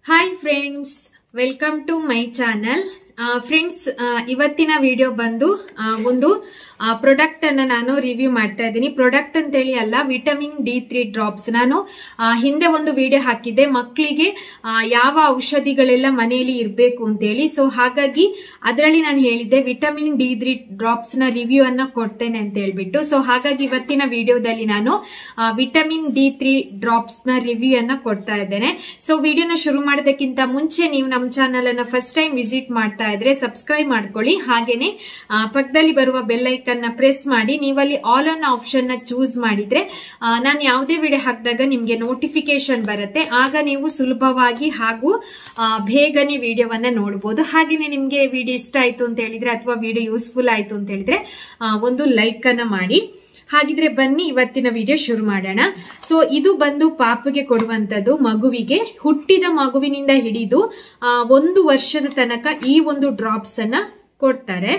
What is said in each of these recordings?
hi friends welcome to my channel friends ಇವತ್ತಿನ video ಬಂದು ಆ, ಒಂದು ಪ್ರಾಡಕ್ಟ್ ಅನ್ನ ನಾನು ರಿವ್ಯೂ ಮಾಡ್ತಾ ಇದ್ದೀನಿ ಪ್ರಾಡಕ್ಟ್ ಅಂತೇಳಿ ಅಲ್ಲ ವಿಟಮಿನ್ ಡಿ ತ್ರೀ ಡ್ರಾಪ್ಸ್ ನಾನು ಆ, ಹಿಂದೆ ಒಂದು ವಿಡಿಯೋ ಹಾಕಿದ್ದೆ ಮಕ್ಕಳಿಗೆ ಯಾವ ಔಷಧಿಗಳೆಲ್ಲ ಮನೆಯಲ್ಲಿ ಇರಬೇಕು ಅಂತೇಳಿ ಸೊ ಹಾಗಾಗಿ ಅದರಲ್ಲಿ ನಾನು ಹೇಳಿದ್ದೆ ವಿಟಮಿನ್ ಡಿ ತ್ರೀ ಡ್ರಾಪ್ಸ್ ನ ರಿವ್ಯೂ ಅನ್ನ ಕೊಡ್ತೇನೆ ಅಂತ ಹೇಳ್ಬಿಟ್ಟು ಸೊ ಹಾಗಾಗಿ ಇವತ್ತಿನ ವಿಡಿಯೋದಲ್ಲಿ ನಾನು ವಿಟಮಿನ್ ಡಿ ತ್ರೀ ಡ್ರಾಪ್ಸ್ ನ ರಿವ್ಯೂ ಅನ್ನ ಕೊಡ್ತಾ ಇದ್ದೇನೆ ಸೊ ವಿಡಿಯೋನ ಶುರು ಮಾಡೋದಕ್ಕಿಂತ ಮುಂಚೆ ನೀವು ನಮ್ಮ ಚಾನಲ್ ಅನ್ನ ಫಸ್ಟ್ ಟೈಮ್ ವಿಸಿಟ್ ಮಾಡ್ತಾ ಇದ್ರೆ ಸಬ್ಸ್ಕ್ರೈಬ್ ಮಾಡ್ಕೊಳ್ಳಿ ಹಾಗೇನೆ ಆ, ಪಕ್ಕದಲ್ಲಿ ಬರುವ ಬೆಲ್ ಐಕನ್ ನ ಪ್ರೆಸ್ ಮಾಡಿ ನೀವಲ್ಲಿ ಆಲ್ ಆನ್ ಆಪ್ಷನ್ ನ ಚೂಸ್ ಮಾಡಿದ್ರೆ ನಾನು ಯಾವುದೇ ವಿಡಿಯೋ ಹಾಕಿದಾಗ ನಿಮ್ಗೆ ನೋಟಿಫಿಕೇಶನ್ ಬರುತ್ತೆ ಆಗ ನೀವು ಸುಲಭವಾಗಿ ಹಾಗೂ ಆ, ಬೇಗನೆ ವಿಡಿಯೋವನ್ನ ನೋಡಬಹುದು ಹಾಗೇನೆ ನಿಮ್ಗೆ ವಿಡಿಯೋ ಇಷ್ಟ ಆಯ್ತು ಅಂತ ಹೇಳಿದ್ರೆ ಅಥವಾ ವಿಡಿಯೋ ಯೂಸ್ಫುಲ್ ಆಯ್ತು ಅಂತ ಹೇಳಿದ್ರೆ ಆ, ಒಂದು ಲೈಕ್ ಅನ್ನ ಮಾಡಿ ಹಾಗಿದ್ರೆ ಬನ್ನಿ ಇವತ್ತಿನ ವಿಡಿಯೋ ಶುರು ಮಾಡೋಣ ಸೊ ಇದು ಬಂದು ಪಾಪುಗೆ ಕೊಡುವಂತದ್ದು ಮಗುವಿಗೆ ಹುಟ್ಟಿದ ಮಗುವಿನಿಂದ ಹಿಡಿದು ಆ, ಒಂದು ವರ್ಷದ ತನಕ ಈ ಒಂದು ಡ್ರಾಪ್ಸ್ ಅನ್ನ ಕೊಡ್ತಾರೆ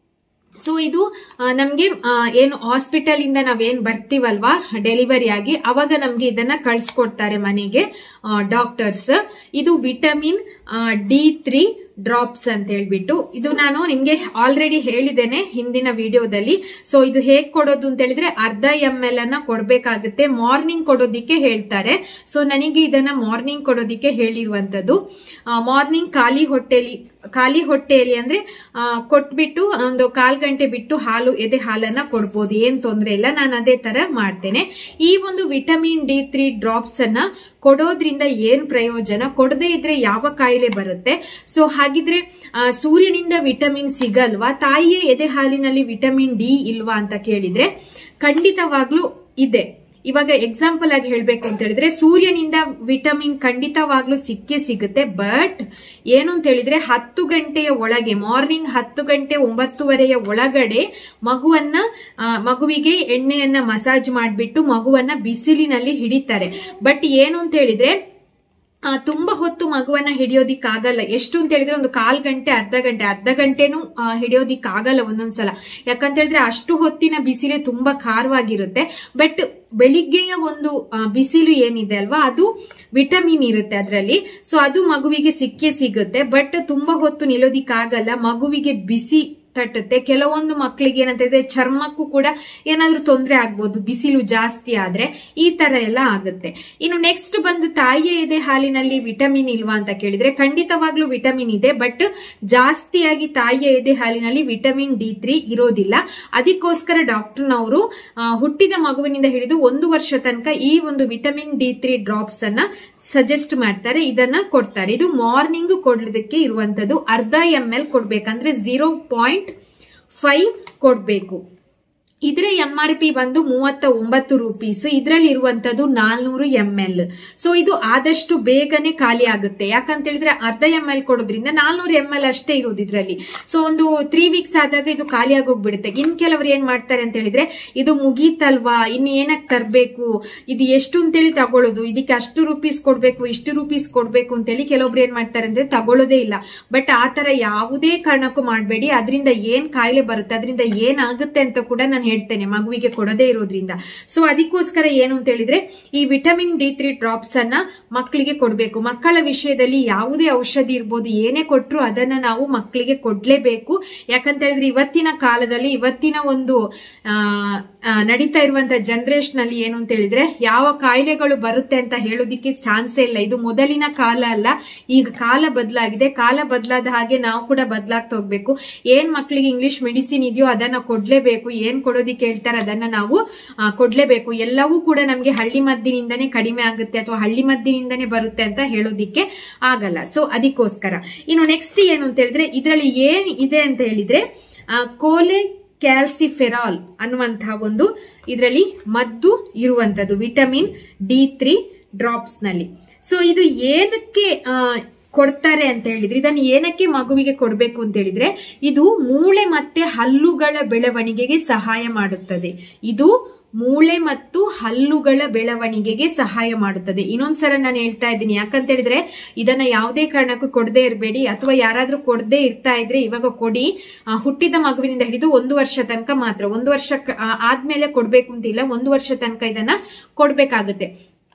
ಸೊ ಇದು ಆ, ನಮ್ಗೆ ಆ, ಏನು ಹಾಸ್ಪಿಟಲ್ ಇಂದ ನಾವೇನ್ ಬರ್ತೀವಲ್ವಾ ಡೆಲಿವರಿ ಆಗಿ ಅವಾಗ ನಮ್ಗೆ ಇದನ್ನ ಕಳ್ಸಿಕೊಡ್ತಾರೆ ಮನೆಗೆ ಡಾಕ್ಟರ್ಸ್ ಇದು ವಿಟಮಿನ್ ಡಿ ತ್ರೀ ಡ್ರಾಪ್ಸ್ ಅಂತ ಹೇಳ್ಬಿಟ್ಟು ಇದು ನಾನು ನಿಮ್ಗೆ ಆಲ್ರೆಡಿ ಹೇಳಿದ್ದೇನೆ ಹಿಂದಿನ ವಿಡಿಯೋದಲ್ಲಿ ಸೊ ಇದು ಹೇಗ್ ಕೊಡೋದು ಅಂತ ಹೇಳಿದ್ರೆ ಅರ್ಧ ಎಂ ಎಲ್ ಅನ್ನ ಕೊಡ್ಬೇಕಾಗುತ್ತೆ ಮಾರ್ನಿಂಗ್ ಕೊಡೋದಿಕ್ಕೆ ಹೇಳ್ತಾರೆ ಸೊ ನನಗೆ ಇದನ್ನ ಮಾರ್ನಿಂಗ್ ಕೊಡೋದಿಕ್ಕೆ ಹೇಳಿರುವಂತದ್ದು ಮಾರ್ನಿಂಗ್ ಖಾಲಿ ಹೊಟ್ಟೆಲಿ ಖಾಲಿ ಹೊಟ್ಟೆಯಲ್ಲಿ ಅಂದ್ರೆ ಆ, ಕೊಟ್ಬಿಟ್ಟು ಒಂದು ಕಾಲ್ ಗಂಟೆ ಬಿಟ್ಟು ಹಾಲು ಎದೆ ಹಾಲನ್ನ ಕೊಡ್ಬೋದು ಏನ್ ತೊಂದ್ರೆ ಇಲ್ಲ ನಾನು ಅದೇ ತರ ಮಾಡ್ತೇನೆ ಈ ಒಂದು ವಿಟಮಿನ್ ಡಿ ತ್ರೀ ಡ್ರಾಪ್ಸ್ ಅನ್ನ ಕೊಡೋದ್ರಿಂದ ಏನ್ ಪ್ರಯೋಜನ ಕೊಡದೇ ಇದ್ರೆ ಯಾವ ಕಾಯಿಲೆ ಬರುತ್ತೆ ಸೊ ಹಾಗಿದ್ರೆ ಆ, ಸೂರ್ಯನಿಂದ ವಿಟಮಿನ್ ಸಿಗಲ್ವಾ ತಾಯಿಯ ಎದೆ ಹಾಲಿನಲ್ಲಿ ವಿಟಮಿನ್ ಡಿ ಇಲ್ವಾ ಅಂತ ಕೇಳಿದ್ರೆ ಖಂಡಿತವಾಗ್ಲೂ ಇದೆ ಇವಾಗ ಎಕ್ಸಾಂಪಲ್ ಆಗಿ ಹೇಳ್ಬೇಕು ಅಂತ ಹೇಳಿದ್ರೆ ಸೂರ್ಯನಿಂದ ವಿಟಮಿನ್ ಖಂಡಿತವಾಗ್ಲೂ ಸಿಕ್ಕೇ ಸಿಗುತ್ತೆ ಬಟ್ ಏನು ಅಂತ ಹೇಳಿದ್ರೆ ಹತ್ತು ಗಂಟೆಯ ಒಳಗೆ ಮಾರ್ನಿಂಗ್ ಹತ್ತು ಗಂಟೆ ಒಂಬತ್ತುವರೆಯ ಒಳಗಡೆ ಮಗುವನ್ನ ಆ, ಮಗುವಿಗೆ ಎಣ್ಣೆಯನ್ನ ಮಸಾಜ್ ಮಾಡಿಬಿಟ್ಟು ಮಗುವನ್ನ ಬಿಸಿಲಿನಲ್ಲಿ ಹಿಡಿತಾರೆ ಬಟ್ ಏನು ಅಂತ ಹೇಳಿದ್ರೆ ಆ, ತುಂಬಾ ಹೊತ್ತು ಮಗುವನ್ನ ಹಿಡಿಯೋದಿಕ್ ಆಗಲ್ಲ ಎಷ್ಟು ಅಂತ ಹೇಳಿದ್ರೆ ಒಂದು ಕಾಲ್ ಗಂಟೆ ಅರ್ಧ ಗಂಟೆ ಅರ್ಧ ಗಂಟೆನೂ ಆ, ಹಿಡಿಯೋದಿಕ್ ಆಗಲ್ಲ ಒಂದೊಂದ್ಸಲ ಯಾಕಂತ ಹೇಳಿದ್ರೆ ಅಷ್ಟು ಹೊತ್ತಿನ ಬಿಸಿಲೇ ತುಂಬಾ ಖಾರವಾಗಿರುತ್ತೆ ಬಟ್ ಬೆಳಿಗ್ಗೆಯ ಒಂದು ಆ, ಬಿಸಿಲು ಏನಿದೆ ಅಲ್ವಾ ಅದು ವಿಟಮಿನ್ ಇರುತ್ತೆ ಅದರಲ್ಲಿ ಸೊ ಅದು ಮಗುವಿಗೆ ಸಿಕ್ಕೇ ಸಿಗುತ್ತೆ ಬಟ್ ತುಂಬಾ ಹೊತ್ತು ನಿಲ್ಲೋದಿಕ್ ಆಗಲ್ಲ ಮಗುವಿಗೆ ಬಿಸಿ ತಟ್ಟುತ್ತೆ ಕೆಲವೊಂದು ಮಕ್ಕಳಿಗೆ ಏನಂತ ಹೇಳಿದ್ರೆ ಚರ್ಮಕ್ಕೂ ಕೂಡ ಏನಾದ್ರೂ ತೊಂದರೆ ಆಗ್ಬೋದು ಬಿಸಿಲು ಜಾಸ್ತಿ ಆದ್ರೆ ಈ ತರ ಎಲ್ಲ ಆಗುತ್ತೆ ಇನ್ನು ನೆಕ್ಸ್ಟ್ ಬಂದು ತಾಯಿಯ ಎದೆ ಹಾಲಿನಲ್ಲಿ ವಿಟಮಿನ್ ಇಲ್ವಾ ಅಂತ ಕೇಳಿದ್ರೆ ಖಂಡಿತವಾಗ್ಲೂ ವಿಟಮಿನ್ ಇದೆ ಬಟ್ ಜಾಸ್ತಿಯಾಗಿ ತಾಯಿಯ ಎದೆ ಹಾಲಿನಲ್ಲಿ ವಿಟಮಿನ್ ಡಿ ತ್ರೀ ಇರೋದಿಲ್ಲ ಅದಕ್ಕೋಸ್ಕರ ಡಾಕ್ಟರ್ನವರು ಹುಟ್ಟಿದ ಮಗುವಿನಿಂದ ಹಿಡಿದು ಒಂದು ವರ್ಷ ತನಕ ಈ ಒಂದು ವಿಟಮಿನ್ ಡಿ ತ್ರೀ ಡ್ರಾಪ್ಸ್ ಅನ್ನ ಸಜೆಸ್ಟ್ ಮಾಡ್ತಾರೆ ಇದನ್ನ ಕೊಡ್ತಾರೆ ಇದು ಮಾರ್ನಿಂಗ್ ಕೊಡೋದಕ್ಕೆ ಇರುವಂತದ್ದು ಅರ್ಧ ಎಂ ಎಲ್ ಕೊಡ್ಬೇಕಂದ್ರೆ ಜೀರೋ ಪಾಯಿಂಟ್ ಫೈವ್ ಕೊಡ್ಬೇಕು ಇದರ ಎಂ ಆರ್ ಪಿ ಬಂದು ಮೂವತ್ತ ಒಂಬತ್ತು ರುಪೀಸ್ ಇದರಲ್ಲಿ ಇರುವಂತದ್ದು ನಾಲ್ನೂರು ಎಂ ಎಲ್ ಸೊ ಇದು ಆದಷ್ಟು ಬೇಗನೆ ಖಾಲಿ ಆಗುತ್ತೆ ಯಾಕಂತ ಹೇಳಿದ್ರೆ ಅರ್ಧ ಎಂ ಎಲ್ ಕೊಡೋದ್ರಿಂದ ನಾಲ್ನೂರು ಎಂ ಎಲ್ ಅಷ್ಟೇ ಇರೋದು ಇದರಲ್ಲಿ ಸೊ ಒಂದು ತ್ರೀ ವೀಕ್ಸ್ ಆದಾಗ ಇದು ಖಾಲಿ ಆಗೋಗ್ಬಿಡುತ್ತೆ ಇನ್ ಕೆಲವರು ಏನ್ ಮಾಡ್ತಾರೆ ಅಂತ ಹೇಳಿದ್ರೆ ಇದು ಮುಗೀತಲ್ವಾ ಇನ್ನು ಏನಕ್ಕೆ ತರಬೇಕು ಇದು ಎಷ್ಟು ಅಂತೇಳಿ ತಗೊಳ್ಳೋದು ಇದಕ್ಕೆ ಅಷ್ಟು ರುಪೀಸ್ ಕೊಡ್ಬೇಕು ಇಷ್ಟು ರುಪೀಸ್ ಕೊಡ್ಬೇಕು ಅಂತೇಳಿ ಕೆಲವೊಬ್ರು ಏನ್ ಮಾಡ್ತಾರೆ ಅಂದ್ರೆ ತಗೊಳ್ಳೋದೇ ಇಲ್ಲ ಬಟ್ ಆ ತರ ಯಾವುದೇ ಕಾರಣಕ್ಕೂ ಮಾಡಬೇಡಿ ಅದರಿಂದ ಏನ್ ಕಾಯಿಲೆ ಬರುತ್ತೆ ಅದರಿಂದ ಏನಾಗುತ್ತೆ ಅಂತ ಕೂಡ ನಾನು ಹೇಳ್ತೇನೆ ಮಗುವಿಗೆ ಕೊಡದೇ ಇರೋದ್ರಿಂದ ಸೊ ಅದಕ್ಕೋಸ್ಕರ ಏನು ಅಂತ ಹೇಳಿದ್ರೆ ಈ ವಿಟಮಿನ್ ಡಿ ತ್ರೀ ಡ್ರಾಪ್ಸ್ ಅನ್ನ ಮಕ್ಕಳಿಗೆ ಕೊಡಬೇಕು ಮಕ್ಕಳ ವಿಷಯದಲ್ಲಿ ಯಾವುದೇ ಔಷಧಿ ಇರ್ಬೋದು ಏನೇ ಕೊಟ್ರು ಅದನ್ನ ನಾವು ಮಕ್ಕಳಿಗೆ ಕೊಡ್ಲೇಬೇಕು ಯಾಕಂತ ಹೇಳಿದ್ರೆ ಇವತ್ತಿನ ಕಾಲದಲ್ಲಿ ಇವತ್ತಿನ ಒಂದು ಆ, ಆ, ನಡೀತಾ ಇರುವಂತ ಜನರೇಷನ್ ಅಲ್ಲಿ ಏನು ಅಂತ ಹೇಳಿದ್ರೆ ಯಾವ ಕಾಯಿಲೆಗಳು ಬರುತ್ತೆ ಅಂತ ಹೇಳೋದಿಕ್ಕೆ ಚಾನ್ಸೇ ಇಲ್ಲ ಇದು ಮೊದಲಿನ ಕಾಲ ಅಲ್ಲ ಈಗ ಕಾಲ ಬದಲಾಗಿದೆ ಕಾಲ ಬದಲಾದ ಹಾಗೆ ನಾವು ಕೂಡ ಬದಲಾಗ್ತಾ ಹೋಗ್ಬೇಕು ಏನ್ ಮಕ್ಕಳಿಗೆ ಇಂಗ್ಲಿಷ್ ಮೆಡಿಸಿನ್ ಇದೆಯೋ ಅದನ್ನ ಕೊಡ್ಲೇಬೇಕು ಏನ್ ಕೊಡೋದಿಕ್ಕೆ ಹೇಳ್ತಾರೆ ಅದನ್ನ ನಾವು ಆ, ಕೊಡ್ಲೇಬೇಕು ಎಲ್ಲವೂ ಕೂಡ ನಮ್ಗೆ ಹಳ್ಳಿ ಮದ್ದಿನಿಂದನೇ ಕಡಿಮೆ ಆಗುತ್ತೆ ಅಥವಾ ಹಳ್ಳಿ ಮದ್ದಿನಿಂದನೇ ಬರುತ್ತೆ ಅಂತ ಹೇಳೋದಿಕ್ಕೆ ಆಗಲ್ಲ ಸೊ ಅದಕ್ಕೋಸ್ಕರ ಇನ್ನು ನೆಕ್ಸ್ಟ್ ಏನು ಅಂತ ಹೇಳಿದ್ರೆ ಇದರಲ್ಲಿ ಏನ್ ಇದೆ ಅಂತ ಹೇಳಿದ್ರೆ ಆ, ಕೋಲೆ ಕ್ಯಾಲ್ಸಿಫೆರಾಲ್ ಅನ್ನುವಂತಹ ಒಂದು ಇದರಲ್ಲಿ ಮದ್ದು ಇರುವಂತದ್ದು ವಿಟಮಿನ್ ಡಿ ತ್ರೀ ಡ್ರಾಪ್ಸ್ ನಲ್ಲಿ ಸೊ ಇದು ಏನಕ್ಕೆ ಆ, ಕೊಡ್ತಾರೆ ಅಂತ ಹೇಳಿದ್ರೆ ಇದನ್ನು ಏನಕ್ಕೆ ಮಗುವಿಗೆ ಕೊಡಬೇಕು ಅಂತ ಹೇಳಿದ್ರೆ ಇದು ಮೂಳೆ ಮತ್ತೆ ಹಲ್ಲುಗಳ ಬೆಳವಣಿಗೆಗೆ ಸಹಾಯ ಮಾಡುತ್ತದೆ ಇದು ಮೂಳೆ ಮತ್ತು ಹಲ್ಲುಗಳ ಬೆಳವಣಿಗೆಗೆ ಸಹಾಯ ಮಾಡುತ್ತದೆ ಇನ್ನೊಂದ್ಸಲ ನಾನು ಹೇಳ್ತಾ ಇದ್ದೀನಿ ಯಾಕಂತ ಹೇಳಿದ್ರೆ ಇದನ್ನ ಯಾವುದೇ ಕಾರಣಕ್ಕೂ ಕೊಡದೇ ಇರಬೇಡಿ ಅಥವಾ ಯಾರಾದ್ರೂ ಕೊಡದೇ ಇರ್ತಾ ಇದ್ರೆ ಇವಾಗ ಕೊಡಿ ಆ, ಹುಟ್ಟಿದ ಮಗುವಿನಿಂದ ಹಿಡಿದು ಒಂದು ವರ್ಷ ತನಕ ಮಾತ್ರ ಒಂದು ವರ್ಷ ಕ- ಆ, ಆದ್ಮೇಲೆ ಕೊಡ್ಬೇಕು ಅಂತಿಲ್ಲ ಒಂದು ವರ್ಷ ತನಕ ಇದನ್ನ ಕೊಡ್ಬೇಕಾಗುತ್ತೆ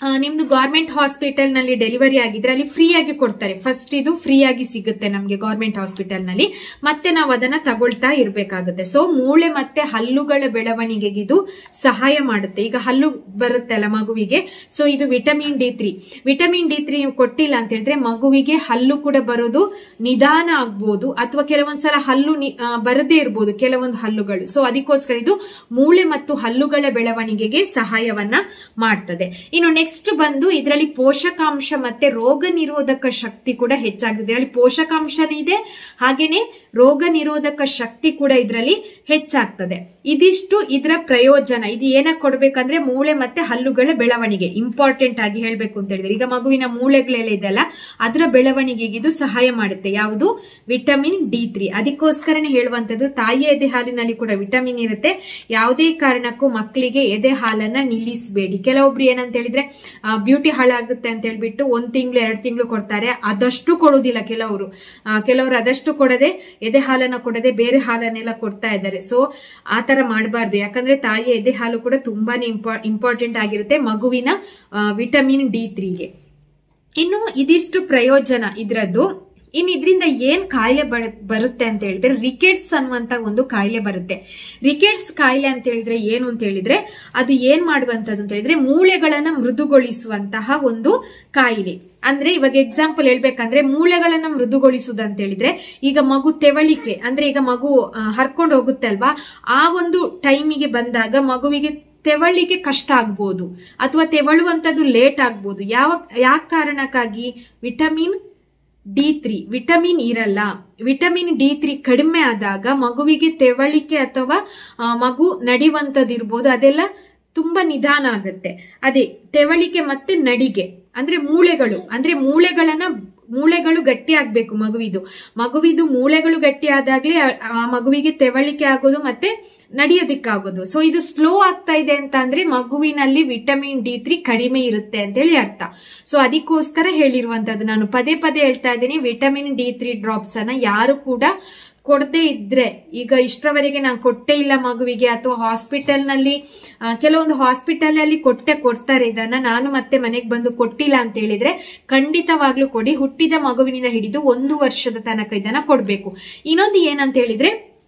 ಆ, ನಿಮ್ದು ಗೌರ್ಮೆಂಟ್ ಹಾಸ್ಪಿಟಲ್ ನಲ್ಲಿ ಡೆಲಿವರಿ ಆಗಿದ್ರೆ ಅಲ್ಲಿ ಫ್ರೀ ಆಗಿ ಕೊಡ್ತಾರೆ ಫಸ್ಟ್ ಇದು ಫ್ರೀ ಆಗಿ ಸಿಗುತ್ತೆ ನಮ್ಗೆ ಗೌರ್ಮೆಂಟ್ ಹಾಸ್ಪಿಟಲ್ ನಲ್ಲಿ ಮತ್ತೆ ನಾವು ಅದನ್ನ ತಗೊಳ್ತಾ ಇರ್ಬೇಕಾಗುತ್ತೆ ಸೊ ಮೂಳೆ ಮತ್ತೆ ಹಲ್ಲುಗಳ ಬೆಳವಣಿಗೆಗೆ ಇದು ಸಹಾಯ ಮಾಡುತ್ತೆ ಈಗ ಹಲ್ಲು ಬರುತ್ತೆ ಅಲ್ಲ ಮಗುವಿಗೆ ಸೊ ಇದು vitamin D three vitamin D three ಕೊಟ್ಟಿಲ್ಲ ಅಂತ ಹೇಳಿದ್ರೆ ಮಗುವಿಗೆ ಹಲ್ಲು ಕೂಡ ಬರೋದು ನಿಧಾನ ಆಗ್ಬೋದು ಅಥವಾ ಕೆಲವೊಂದ್ಸಲ ಹಲ್ಲು ನಿ- ಆ, ಬರದೇ ಇರ್ಬೋದು ಕೆಲವೊಂದು ಹಲ್ಲುಗಳು ಸೊ ಅದಕ್ಕೋಸ್ಕರ ಇದು ಮೂಳೆ ಮತ್ತು ಹಲ್ಲುಗಳ ಬೆಳವಣಿಗೆಗೆ ಸಹಾಯವನ್ನ ಮಾಡ್ತದೆ ಇನ್ನು ನೆಕ್ಸ್ಟ್ ಬಂದು ಇದರಲ್ಲಿ ಪೋಷಕಾಂಶ ಮತ್ತೆ ರೋಗ ನಿರೋಧಕ ಶಕ್ತಿ ಕೂಡ ಹೆಚ್ಚಾಗಿದೆ ಇದರಲ್ಲಿ ಪೋಷಕಾಂಶನೂ ಇದೆ ಹಾಗೇನೆ ರೋಗ ನಿರೋಧಕ ಶಕ್ತಿ ಕೂಡ ಇದರಲ್ಲಿ ಹೆಚ್ಚಾಗ್ತದೆ ಇದಿಷ್ಟು ಇದರ ಪ್ರಯೋಜನ ಇದು ಏನಕ್ಕೆ ಕೊಡ್ಬೇಕಂದ್ರೆ ಮೂಳೆ ಮತ್ತೆ ಹಲ್ಲುಗಳ ಬೆಳವಣಿಗೆ ಇಂಪಾರ್ಟೆಂಟ್ ಆಗಿ ಹೇಳ್ಬೇಕು ಅಂತ ಹೇಳಿದ್ರೆ ಈಗ ಮಗುವಿನ ಮೂಳೆಗಳೆಲ್ಲ ಇದೆಲ್ಲ ಅದರ ಬೆಳವಣಿಗೆಗೆ ಇದು ಸಹಾಯ ಮಾಡುತ್ತೆ ಯಾವುದು ವಿಟಮಿನ್ ಡಿ ತ್ರೀ ಅದಕ್ಕೋಸ್ಕರನೇ ಹೇಳುವಂತದ್ದು ತಾಯಿಯ ಎದೆ ಹಾಲಿನಲ್ಲಿ ಕೂಡ ವಿಟಮಿನ್ ಇರುತ್ತೆ ಯಾವುದೇ ಕಾರಣಕ್ಕೂ ಮಕ್ಕಳಿಗೆ ಎದೆ ಹಾಲನ್ನ ನಿಲ್ಲಿಸಬೇಡಿ ಕೆಲವೊಬ್ರು ಏನಂತ ಹೇಳಿದ್ರೆ ಬ್ಯೂಟಿ ಹಾಳಾಗುತ್ತೆ ಅಂತ ಹೇಳ್ಬಿಟ್ಟು ಒಂದ್ ತಿಂಗಳು ಎರಡು ತಿಂಗಳು ಕೊಡ್ತಾರೆ ಅದಷ್ಟು ಕೊಡುವುದಿಲ್ಲ ಕೆಲವರು ಆ, ಕೆಲವರು ಅದಷ್ಟು ಕೊಡದೆ ಎದೆ ಹಾಲನ್ನ ಕೊಡದೆ ಬೇರೆ ಹಾಲನ್ನೆಲ್ಲ ಕೊಡ್ತಾ ಇದ್ದಾರೆ ಸೊ ಆ ತರ ಮಾಡಬಾರ್ದು ಯಾಕಂದ್ರೆ ತಾಯಿಯ ಎದೆ ಹಾಲು ಕೂಡ ತುಂಬಾನೇ ಇಂಪಾರ್ಟೆಂಟ್ ಆಗಿರುತ್ತೆ ಮಗುವಿನ ವಿಟಮಿನ್ ಡಿ ತ್ರೀಗೆ ಇನ್ನು ಇದಿಷ್ಟು ಪ್ರಯೋಜನ ಇದ್ರದ್ದು ಇನ್ನು ಇದರಿಂದ ಏನ್ ಕಾಯಿಲೆ ಬರ- ಬರುತ್ತೆ ಅಂತ ಹೇಳಿದ್ರೆ ರಿಕೆಟ್ಸ್ ಅನ್ನುವಂತ ಒಂದು ಕಾಯಿಲೆ ಬರುತ್ತೆ ರಿಕೆಟ್ಸ್ ಕಾಯಿಲೆ ಅಂತ ಹೇಳಿದ್ರೆ ಏನು ಅಂತ ಹೇಳಿದ್ರೆ ಅದು ಏನ್ ಮಾಡುವಂತದ್ದು ಅಂತ ಹೇಳಿದ್ರೆ ಮೂಳೆಗಳನ್ನ ಮೃದುಗೊಳಿಸುವಂತಹ ಒಂದು ಕಾಯಿಲೆ ಅಂದ್ರೆ ಇವಾಗ ಎಕ್ಸಾಂಪಲ್ ಹೇಳ್ಬೇಕಂದ್ರೆ ಮೂಳೆಗಳನ್ನ ಮೃದುಗೊಳಿಸುವುದು ಅಂತ ಹೇಳಿದ್ರೆ ಈಗ ಮಗು ತೆವಳಿಕೆ ಅಂದ್ರೆ ಈಗ ಮಗು ಹರ್ಕೊಂಡು ಹೋಗುತ್ತೆ ಅಲ್ವಾ ಆ ಒಂದು ಟೈಮಿಗೆ ಬಂದಾಗ ಮಗುವಿಗೆ ತೆವಳಿಗೆ ಕಷ್ಟ ಆಗ್ಬೋದು ಅಥವಾ ತೆವಳುವಂತದ್ದು ಲೇಟ್ ಆಗ್ಬೋದು ಯಾವ ಯಾವ ಕಾರಣಕ್ಕಾಗಿ ವಿಟಮಿನ್ ಡಿ ತ್ರೀ ವಿಟಮಿನ್ ಇರಲ್ಲ ವಿಟಮಿನ್ ಡಿ ತ್ರೀ ಕಡಿಮೆ ಆದಾಗ ಮಗುವಿಗೆ ತೆವಳಿಕೆ ಅಥವಾ ಆ, ಮಗು ನಡಿವಂತದಿರ್ಬೋದು ಅದೆಲ್ಲ ತುಂಬಾ ನಿಧಾನ ಆಗುತ್ತೆ ಅದೇ ತೆವಳಿಕೆ ಮತ್ತೆ ನಡಿಗೆ ಅಂದ್ರೆ ಮೂಳೆಗಳು ಅಂದ್ರೆ ಮೂಳೆಗಳನ್ನ ಮೂಳೆಗಳು ಗಟ್ಟಿ ಆಗ್ಬೇಕು ಮಗುವಿದು ಮಗುವಿದು ಮೂಳೆಗಳು ಗಟ್ಟಿ ಆದಾಗ್ಲೇ ಆ- ಆ ಮಗುವಿಗೆ ತೆವಳಿಕೆ ಆಗೋದು ಮತ್ತೆ ನಡೆಯೋದಿಕ್ಕಾಗೋದು ಸೊ ಇದು ಸ್ಲೋ ಆಗ್ತಾ ಇದೆ ಅಂತ ಅಂದ್ರೆ ಮಗುವಿನಲ್ಲಿ ವಿಟಮಿನ್ ಡಿ ತ್ರೀ ಕಡಿಮೆ ಇರುತ್ತೆ ಅಂತ ಹೇಳಿ ಅರ್ಥ ಸೊ ಅದಕ್ಕೋಸ್ಕರ ಹೇಳಿರುವಂತದ್ದು ನಾನು ಪದೇ ಪದೇ ಹೇಳ್ತಾ ಇದ್ದೀನಿ ವಿಟಮಿನ್ ಡಿ ತ್ರೀ ಡ್ರಾಪ್ಸ್ ಅನ್ನ ಯಾರು ಕೂಡ ಕೊಡದೇ ಇದ್ರೆ ಈಗ ಇಷ್ಟರವರೆಗೆ ನಾನು ಕೊಟ್ಟೇ ಇಲ್ಲ ಮಗುವಿಗೆ ಅಥವಾ ಹಾಸ್ಪಿಟಲ್ ನಲ್ಲಿ ಆ, ಕೆಲವೊಂದು ಹಾಸ್ಪಿಟಲ್ ಅಲ್ಲಿ ಕೊಟ್ಟೆ ಕೊಡ್ತಾರೆ ಇದನ್ನ ನಾನು ಮತ್ತೆ ಮನೆಗೆ ಬಂದು ಕೊಟ್ಟಿಲ್ಲ ಅಂತ ಹೇಳಿದ್ರೆ ಖಂಡಿತವಾಗ್ಲೂ ಕೊಡಿ ಹುಟ್ಟಿದ ಮಗುವಿನಿಂದ ಹಿಡಿದು ಒಂದು ವರ್ಷದ ತನಕ ಇದನ್ನ ಕೊಡ್ಬೇಕು ಇನ್ನೊಂದು ಏನಂತ ಹೇಳಿದ್ರೆ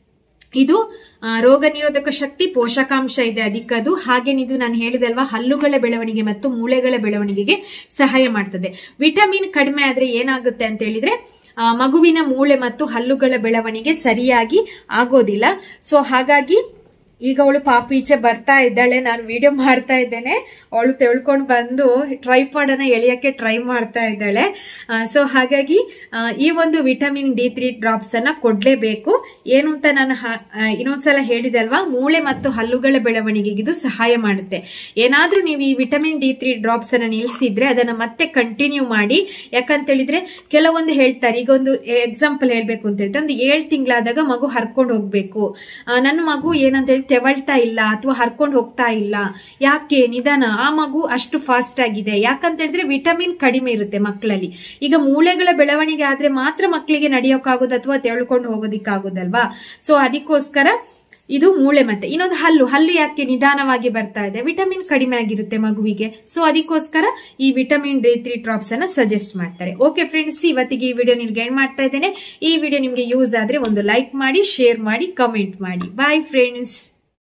ಇದು ಆ, ರೋಗ ನಿರೋಧಕ ಶಕ್ತಿ ಪೋಷಕಾಂಶ ಇದೆ ಅದಕ್ಕದು ಹಾಗೇನಿದು ನಾನು ಹೇಳಿದಲ್ವಾ ಹಲ್ಲುಗಳ ಬೆಳವಣಿಗೆ ಮತ್ತು ಮೂಳೆಗಳ ಬೆಳವಣಿಗೆಗೆ ಸಹಾಯ ಮಾಡ್ತದೆ ವಿಟಮಿನ್ ಕಡಿಮೆ ಆದ್ರೆ ಏನಾಗುತ್ತೆ ಅಂತ ಹೇಳಿದ್ರೆ ಆ, ಮಗುವಿನ ಮೂಳೆ ಮತ್ತು ಹಲ್ಲುಗಳ ಬೆಳವಣಿಗೆ ಸರಿಯಾಗಿ ಆಗೋದಿಲ್ಲ ಸೊ ಹಾಗಾಗಿ ಈಗ ಅವಳು ಪಾಪ ಈಚೆ ಬರ್ತಾ ಇದ್ದಾಳೆ ನಾನು ವಿಡಿಯೋ ಮಾಡ್ತಾ ಇದ್ದೇನೆ ಅವಳು ತೆಳ್ಕೊಂಡು ಬಂದು ಟ್ರೈಪಾಡ್ ಅನ್ನ ಎಳೆಯಕ್ಕೆ ಟ್ರೈ ಮಾಡ್ತಾ ಇದ್ದಾಳೆ ಸೊ ಹಾಗಾಗಿ ಆ, ಈ ಒಂದು ವಿಟಮಿನ್ ಡಿ ತ್ರೀ ಡ್ರಾಪ್ಸ್ ಅನ್ನ ಕೊಡ್ಲೇಬೇಕು ಏನು ಅಂತ ನಾನು ಹ- ಆ, ಇನ್ನೊಂದ್ಸಲ ಹೇಳಿದಲ್ವಾ ಮೂಳೆ ಮತ್ತು ಹಲ್ಲುಗಳ ಬೆಳವಣಿಗೆಗೆ ಇದು ಸಹಾಯ ಮಾಡುತ್ತೆ ಏನಾದ್ರೂ ನೀವು ಈ ವಿಟಮಿನ್ ಡಿ ತ್ರೀ ಡ್ರಾಪ್ಸ್ ಅನ್ನ ನಿಲ್ಸಿದ್ರೆ ಅದನ್ನ ಮತ್ತೆ ಕಂಟಿನ್ಯೂ ಮಾಡಿ ಯಾಕಂತ ಹೇಳಿದ್ರೆ ಕೆಲವೊಂದು ಹೇಳ್ತಾರೆ ಈಗ ಒಂದು ಎಕ್ಸಾಂಪಲ್ ಹೇಳ್ಬೇಕು ಅಂತ ಹೇಳಿದ್ರೆ ಒಂದು ಏಳು ತಿಂಗಳಾದಾಗ ಮಗು ಹರ್ಕೊಂಡು ಹೋಗ್ಬೇಕು ಆ, ನನ್ನ ಮಗು ಏನಂತ ಹೇಳಿ ತೆವಳ್ತಾ ಇಲ್ಲ ಅಥವಾ ಹರ್ಕೊಂಡು ಹೋಗ್ತಾ ಇಲ್ಲ ಯಾಕೆ ನಿಧಾನ ಆ ಮಗು ಅಷ್ಟು ಫಾಸ್ಟ್ ಆಗಿದೆ ಯಾಕಂತ ಹೇಳಿದ್ರೆ ವಿಟಮಿನ್ ಕಡಿಮೆ ಇರುತ್ತೆ ಮಕ್ಕಳಲ್ಲಿ ಈಗ ಮೂಳೆಗಳ ಬೆಳವಣಿಗೆ ಆದ್ರೆ ಮಾತ್ರ ಮಕ್ಕಳಿಗೆ ನಡೆಯೋಕ್ಕಾಗೋದು ಅಥವಾ ತೆಳ್ಕೊಂಡು ಹೋಗೋದಿಕ್ಕಾಗೋದಲ್ವಾ ಸೊ ಅದಕ್ಕೋಸ್ಕರ ಇದು ಮೂಳೆ ಮತ್ತೆ ಇನ್ನೊಂದು ಹಲ್ಲು ಹಲ್ಲು ಯಾಕೆ ನಿಧಾನವಾಗಿ ಬರ್ತಾ ಇದೆ ವಿಟಮಿನ್ ಕಡಿಮೆ ಆಗಿರುತ್ತೆ ಮಗುವಿಗೆ ಸೊ ಅದಕ್ಕೋಸ್ಕರ ಈ ವಿಟಮಿನ್ ಡಿ ತ್ರೀ ಡ್ರಾಪ್ಸ್ ಅನ್ನ ಸಜೆಸ್ಟ್ ಮಾಡ್ತಾರೆ ಓಕೆ ಫ್ರೆಂಡ್ಸ್ ಇವತ್ತಿಗೆ ಈ ವಿಡಿಯೋ ನಿಮ್ಗೆ ಎಂಡ್ ಮಾಡ್ತಾ ಇದ್ದೇನೆ ಈ ವಿಡಿಯೋ ನಿಮ್ಗೆ ಯೂಸ್ ಆದ್ರೆ ಒಂದು ಲೈಕ್ ಮಾಡಿ ಶೇರ್ ಮಾಡಿ ಕಮೆಂಟ್ ಮಾಡಿ ಬಾಯ್ ಫ್ರೆಂಡ್ಸ್